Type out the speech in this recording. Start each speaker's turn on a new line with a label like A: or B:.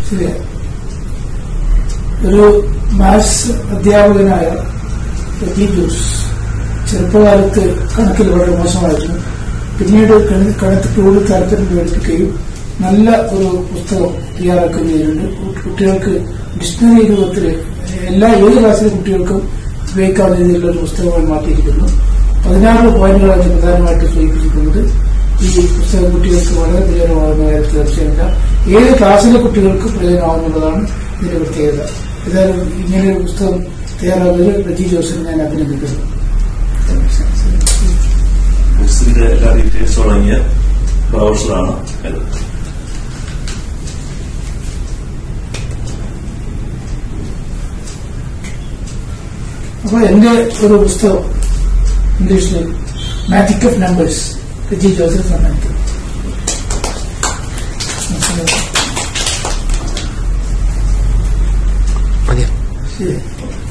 A: ശരിയാ ഒരു മാത്സ് അധ്യാപകനായ രജി ജോസ് ചെറുപ്പകാലത്ത് കണക്കിൽ വളരെ മോശമായിരുന്നു പിന്നീട് ഗണി- ഗണിതത്തോട് താല്പര്യം പ്രകടിപ്പിക്കുകയും നല്ല ഒരു പുസ്തകം തയ്യാറാക്കുകയും ചെയ്തിട്ടുണ്ട് കു- കുട്ടികൾക്ക് ഡിക്ഷണറി രൂപത്തിൽ എല്ലാ ഏത് ക്ലാസ്സിലെ കുട്ടികൾക്കും ഉപയോഗിക്കാവുന്ന രീതിയിലുള്ള ഒരു പുസ്തകമായി മാറ്റിയിരിക്കുന്നു പതിനാറ് പോയിന്റുകളാണ് ഇതിൽ പ്രധാനമായിട്ട് സൂചിപ്പിച്ചിരിക്കുന്നത് ഈ പുസ്തകം കുട്ടികൾക്ക് വളരെ പ്രയോജനമാകുന്ന കാര്യത്തിൽ തീർച്ചയായില്ല ഏത് ക്ലാസ്സിലെ കുട്ടികൾക്കും പ്രയോജനമാകുന്നുള്ളതാണ് ഇതിന്റെ പ്രത്യേകത ഏതായാലും ഇങ്ങനെ ഒരു പുസ്തകം തയ്യാറാകുന്നതിൽ റജി ജോസിനെ ഞാൻ അഭിനന്ദിക്കുന്നു
B: ബുക്സിന്റെ എല്ലാ ഡീറ്റെയിൽസും അടങ്ങിയ ബ്രൗസറാണ് ഇത്
A: അപ്പോൾ എന്റെ ഒരു പുസ്തകം ഇംഗ്ലീഷിൽ magic of numbers Reji Joseph സമ്മാനിക്കുന്നു
C: മതിയോ
A: ശരി